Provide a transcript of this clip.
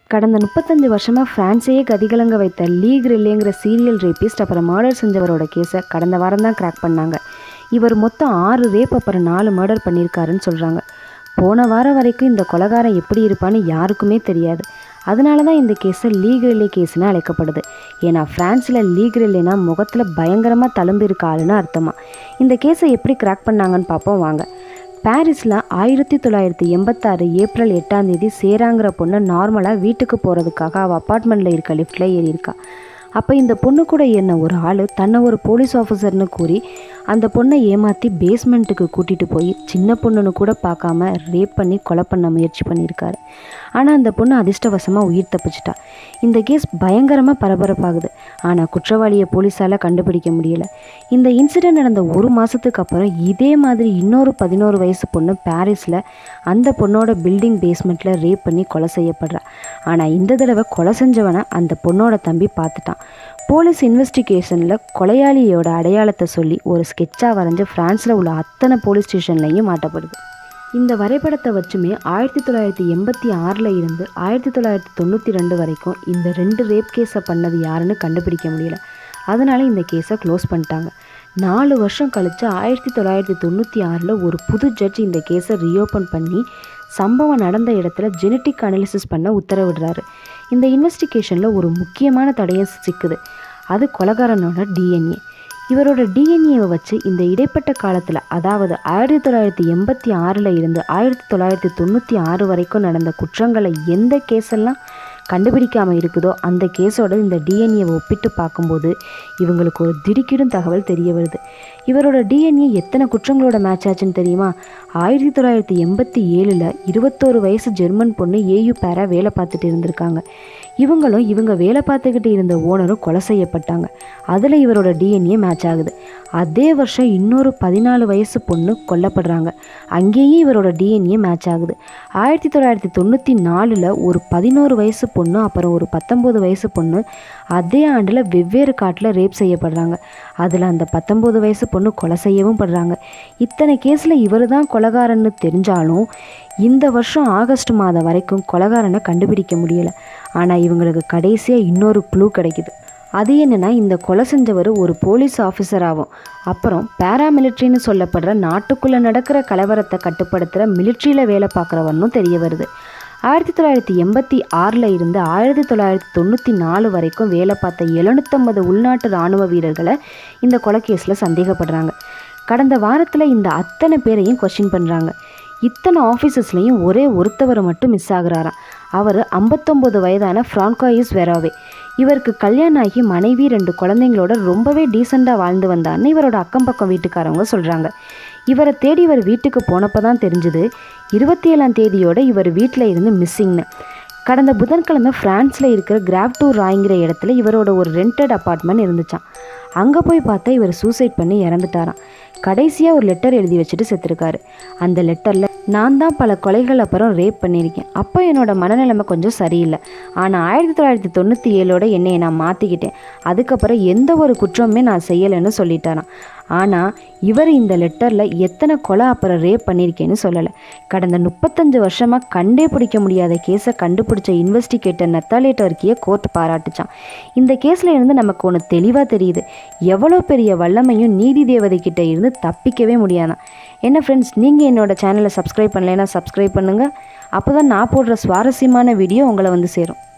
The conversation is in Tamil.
கடந்த முப்பத்தஞ்சு வருஷமாக ஃப்ரான்ஸையே கதிகலங்க வைத்த லீக் ரில்லேங்கிற சீரியல் ரேபிஸ்ட் அப்புறம் மர்டர் செஞ்சவரோட கேஸை கடந்த வாரம் தான் கிராக் பண்ணாங்க இவர் மொத்தம் ஆறு ரேப் அப்புறம் நாலு மர்டர் பண்ணியிருக்காருன்னு சொல்கிறாங்க போன வாரம் வரைக்கும் இந்த கொலகாரன் எப்படி இருப்பான்னு யாருக்குமே தெரியாது அதனால தான் இந்த கேஸை லீக் ரில்லே கேஸ்னு அழைக்கப்படுது ஏன்னா ஃப்ரான்ஸில் லீக் ரில்லேனா முகத்தில் பயங்கரமாக தழும்பு இருக்க ஆளுன்னு அர்த்தமா இந்த கேஸை எப்படி கிராக் பண்ணாங்கன்னு பார்ப்போம் வாங்க பாரிஸில் ஆயிரத்தி தொள்ளாயிரத்தி எண்பத்தாறு ஏப்ரல் எட்டாம் தேதி சேராங்கிற பொண்ணு நார்மலாக வீட்டுக்கு போகிறதுக்காக அவள் அப்பார்ட்மெண்ட்டில் இருக்க லிஃப்ட்டில் ஏறியிருக்கா அப்போ இந்த பொண்ணு கூட ஏறின ஒரு ஆள் தன்னை ஒரு போலீஸ் ஆஃபீஸர்னு கூறி அந்த பொண்ணை ஏமாற்றி பேஸ்மெண்ட்டுக்கு கூட்டிகிட்டு போய் சின்ன பொண்ணுன்னு கூட பார்க்காம ரேப் பண்ணி கொலை பண்ண முயற்சி பண்ணியிருக்காரு ஆனால் அந்த பொண்ணு அதிர்ஷ்டவசமாக உயிர் தப்பிச்சிட்டா இந்த கேஸ் பயங்கரமாக பரபரப்பாகுது ஆனால் குற்றவாளியை போலீஸால் கண்டுபிடிக்க முடியல இந்த இன்சிடென்ட் நடந்த ஒரு மாதத்துக்கு அப்புறம் இதே மாதிரி இன்னொரு பதினோரு வயசு பொண்ணு பாரிஸில் அந்த பொண்ணோட பில்டிங் பேஸ்மெண்ட்டில் ரேப் பண்ணி கொலை செய்யப்படுறா ஆனால் இந்த தடவை கொலை செஞ்சவனை அந்த பொண்ணோட தம்பி பார்த்துட்டான் போலீஸ் இன்வெஸ்டிகேஷனில் கொலையாளியோட அடையாளத்தை சொல்லி ஒரு ஸ்கெட்சாக வரைஞ்சு ஃப்ரான்ஸில் உள்ள அத்தனை போலீஸ் ஸ்டேஷன்லையும் மாட்டப்படுது இந்த வரைபடத்தை வச்சுமே ஆயிரத்தி தொள்ளாயிரத்தி எண்பத்தி ஆறில் இருந்து ஆயிரத்தி தொள்ளாயிரத்தி தொண்ணூற்றி ரெண்டு வரைக்கும் இந்த ரெண்டு ரேப் கேஸை பண்ணது யாருன்னு கண்டுபிடிக்க முடியல அதனால இந்த கேஸை க்ளோஸ் பண்ணிட்டாங்க நாலு வருஷம் கழித்து ஆயிரத்தி தொள்ளாயிரத்தி தொண்ணூற்றி ஆறில் ஒரு புது ஜட்ஜ் இந்த கேஸை ரீஓப்பன் பண்ணி சம்பவம் நடந்த இடத்துல ஜெனட்டிக் அனாலிசிஸ் பண்ண உத்தரவிடுறாரு இந்த இன்வெஸ்டிகேஷனில் ஒரு முக்கியமான தடையம் சிக்குது அது கொலகாரனோட டிஎன்ஏ இவரோட டிஎன்ஏவை வச்சு இந்த இடைப்பட்ட காலத்தில் அதாவது ஆயிரத்தி தொள்ளாயிரத்தி எண்பத்தி ஆறில் இருந்து ஆயிரத்தி தொள்ளாயிரத்தி தொண்ணூற்றி ஆறு வரைக்கும் நடந்த குற்றங்களை எந்த கேஸெல்லாம் கண்டுபிடிக்காமல் இருக்குதோ அந்த கேஸோட இந்த டிஎன்ஏவை ஒப்பிட்டு பார்க்கும்போது இவங்களுக்கு ஒரு திடுக்கிடும் தகவல் தெரிய வருது இவரோட டிஎன்ஏ எத்தனை குற்றங்களோட மேட்ச் ஆச்சுன்னு தெரியுமா ஆயிரத்தி தொள்ளாயிரத்தி எண்பத்தி ஏழில் இருபத்தோரு வயசு ஜெர்மன் பொண்ணு ஏயு பேரா வேலை பார்த்துட்டு இருந்திருக்காங்க இவங்களும் இவங்க வேலை பார்த்துக்கிட்டு இருந்த ஓனரும் கொலை செய்யப்பட்டாங்க அதில் இவரோட டிஎன்ஏ மேட்ச் ஆகுது அதே வருஷம் இன்னொரு பதினாலு வயசு பொண்ணு கொல்லப்படுறாங்க அங்கேயும் இவரோட டிஎன்ஏ மேட்ச் ஆகுது ஆயிரத்தி தொள்ளாயிரத்தி தொண்ணூற்றி நாலில் ஒரு பதினோரு வயசு பொண்ணு அப்புறம் ஒரு பத்தொம்போது வயசு பொண்ணு அதே ஆண்டில் வெவ்வேறு காட்டில் ரேப் செய்யப்படுறாங்க அதில் அந்த பத்தொம்போது வயசு பொண்ணு கொலை செய்யவும் படுறாங்க இத்தனை கேஸில் இவர் தான் கொலகாரன்னு தெரிஞ்சாலும் இந்த வருஷம் ஆகஸ்ட் மாதம் வரைக்கும் கொலகாரனை கண்டுபிடிக்க முடியலை ஆனால் இவங்களுக்கு கடைசியாக இன்னொரு க்ளூ கிடைக்குது அது என்னென்னா இந்த கொலை செஞ்சவர் ஒரு போலீஸ் ஆஃபீஸராகவும் அப்புறம் பேராமிலிட்ரின்னு சொல்லப்படுற நாட்டுக்குள்ளே நடக்கிற கலவரத்தை கட்டுப்படுத்துகிற மிலிட்ரியில் வேலை பார்க்குறவனும் தெரிய வருது ஆயிரத்தி தொள்ளாயிரத்தி எண்பத்தி ஆறில் இருந்து ஆயிரத்தி தொள்ளாயிரத்தி தொண்ணூற்றி நாலு வரைக்கும் வேலை பார்த்த எழுநூற்றம்பது உள்நாட்டு இராணுவ வீரர்களை இந்த கொலை கேஸில் சந்தேகப்படுறாங்க கடந்த வாரத்தில் இந்த அத்தனை பேரையும் கொஸ்டின் பண்ணுறாங்க இத்தனை ஆஃபீஸஸ்லேயும் ஒரே ஒருத்தவர் மட்டும் மிஸ் ஆகுறாராம் அவர் ஐம்பத்தொம்போது வயதான ஃப்ரான்காயிஸ் வெராவே இவருக்கு கல்யாணம் ஆகி மனைவி ரெண்டு குழந்தைங்களோட ரொம்பவே டீசெண்டாக வாழ்ந்து வந்தார்னு இவரோட அக்கம் பக்கம் வீட்டுக்காரவங்க சொல்கிறாங்க இவரை தேடி இவர் வீட்டுக்கு போனப்போ தான் தெரிஞ்சுது இருபத்தி ஏழாம் தேதியோட இவர் வீட்டில் இருந்து மிஸ்ஸிங்னு கடந்த புதன்கிழமை ஃப்ரான்ஸில் இருக்கிற கிராப்டூர் ராய்ங்கிற இடத்துல இவரோட ஒரு ரெண்டட் அப்பார்ட்மெண்ட் இருந்துச்சான் அங்கே போய் பார்த்தா இவர் சூசைட் பண்ணி இறந்துட்டாராம் கடைசியாக ஒரு லெட்டர் எழுதி வச்சுட்டு செத்துருக்காரு அந்த லெட்டரில் நான் தான் பல கொலைகள் அப்புறம் ரேப் பண்ணியிருக்கேன் அப்போ என்னோட மனநிலைமை கொஞ்சம் சரியில்லை ஆனால் ஆயிரத்தி தொள்ளாயிரத்தி தொண்ணூற்றி ஏழோட என்னையை நான் மாற்றிக்கிட்டேன் அதுக்கப்புறம் எந்த ஒரு குற்றமுமே நான் செய்யலைன்னு சொல்லிட்டாராம் ஆனால் இவர் இந்த லெட்டரில் எத்தனை கொலை அப்புறம் ரேப் பண்ணியிருக்கேன்னு சொல்லலை கடந்த முப்பத்தஞ்சு வருஷமாக கண்டே பிடிக்க முடியாத கேஸை கண்டுபிடிச்ச இன்வெஸ்டிகேட்டர் நத்தாலே டர்க்கியை கோர்ட் பாராட்டுச்சான் இந்த கேஸில் இருந்து நமக்கு ஒன்று தெளிவாக தெரியுது எவ்வளோ பெரிய வல்லமையும் நீதி தேவதை கிட்ட இருந்து தப்பிக்கவே முடியாதான் என்ன ஃப்ரெண்ட்ஸ் நீங்கள் என்னோட சேனலை சப்ஸ்கிரைப் பண்ணலைன்னா சப்ஸ்கிரைப் பண்ணுங்கள் அப்போ தான் நான் போடுற சுவாரஸ்யமான வீடியோ உங்களை வந்து சேரும்